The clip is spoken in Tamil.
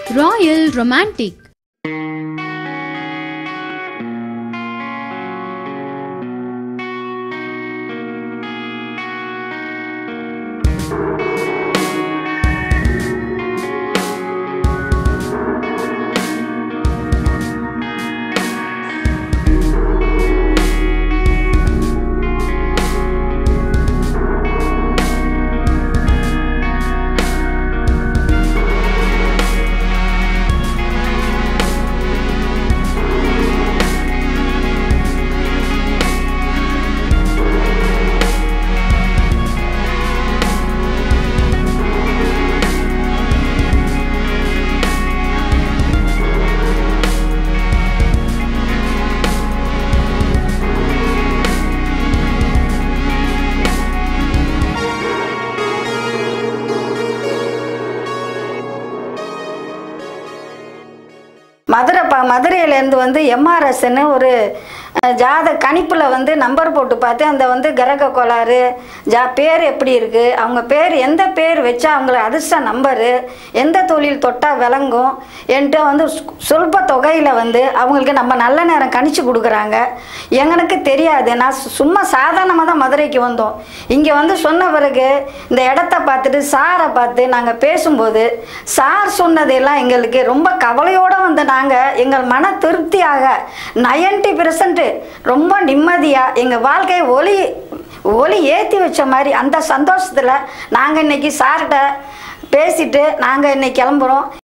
Royal Romantic மதுரை ப மதுரையிலேருந்து வந்து எம்ஆர்எஸ்ன்னு ஒரு அஹ், ஜாத கணிப்பில் வந்து நம்பர் போட்டு பார்த்து அந்த வந்து கிரக கோளாறு ஜா பேர் எப்படி இருக்குது அவங்க பேர் எந்த பேர் வச்சா அவங்களுக்கு அதிர்ஷ்ட நம்பரு எந்த தொழில் தொட்டால் விளங்கும் என்கிட்ட வந்து சு- சொல்ப தொகையில் வந்து அவங்களுக்கு நம்ம நல்ல நேரம் கணிச்சு கொடுக்குறாங்க எங்களுக்கு தெரியாது நான் சு- சும்மா சாதாரணமாக தான் மதுரைக்கு வந்தோம் இங்கே வந்து சொன்ன பிறகு இந்த இடத்த பார்த்துட்டு சாரை பார்த்து நாங்கள் பேசும்போது சார் சொன்னதெல்லாம் எங்களுக்கு ரொம்ப கவலையோடு வந்து நாங்கள் எங்கள் மன திருப்தியாக நைன்டி பெர்சன்ட் ரொம்ப நிம்மதியாக எங்கள் வாழ்க்கையை ஒளி ஒளி ஏற்றி வச்ச மாதிரி அந்த சந்தோஷத்தில் நாங்கள் இன்னைக்கு சார்கிட்ட பேசிட்டு நாங்கள் இன்னைக்கு கிளம்புறோம்